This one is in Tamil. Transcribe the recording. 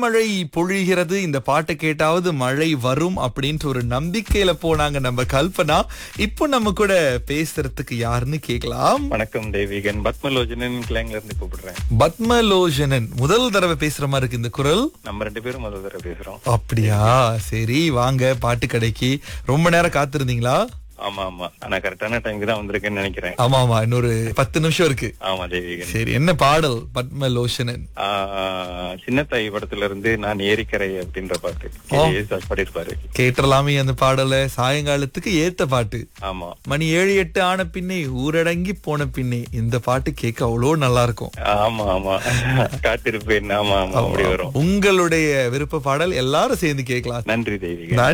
மழை பொழிகிறது இந்த பாட்டை கேட்டாவது மழை வரும் அப்படின்ட்டு ஒரு நம்பிக்கையில போனாங்க நம்ம கல்பனா இப்போ நம்ம கூட பேசுறதுக்கு யாருன்னு கேக்கலாம் வணக்கம் தேவிகன் பத்மலோஜனன் கிளாங்ல இருந்து கூப்பிடுறேன் பத்மலோசனன் முதல் தடவை பேசுற மாதிரி இருக்கு இந்த குரல் நம்ம ரெண்டு பேரும் முதல் தடவை பேசுறோம் அப்படியா சரி வாங்க பாட்டு கடைக்கு ரொம்ப நேரம் காத்திருந்தீங்களா ஆமா ஆமா ஆனா கரெக்டான டைம்க்கு தான் வந்திருக்கேன்னு நினைக்கிறேன் ஆமா ஆமா இன்னொரு பத்து நிமிஷம் இருக்கு ஆமா தேவிகன் சரி என்ன பாடல் பத்மலோசனன் ஆஹ், சின்ன தாய் படத்துல இருந்து நான் ஏரிக்கரை அப்படின்ற பாட்டு ஏசுதாஸ் பாடியிருப்பாரு கேட்டலாமே அந்த பாடலை சாயங்காலத்துக்கு ஏத்த பாட்டு ஆமா மணி ஏழு எட்டு ஆன பின்னே ஊரடங்கி போன பின்னே இந்த பாட்டு கேட்க அவ்வளோ நல்லா இருக்கும் ஆமா ஆமா காத்திருப்பேன் ஆமா ஆமா அப்படி வரும் உங்களுடைய விருப்ப பாடல் எல்லாரும் சேர்ந்து கேட்கலாம் நன்றி தேவிகன்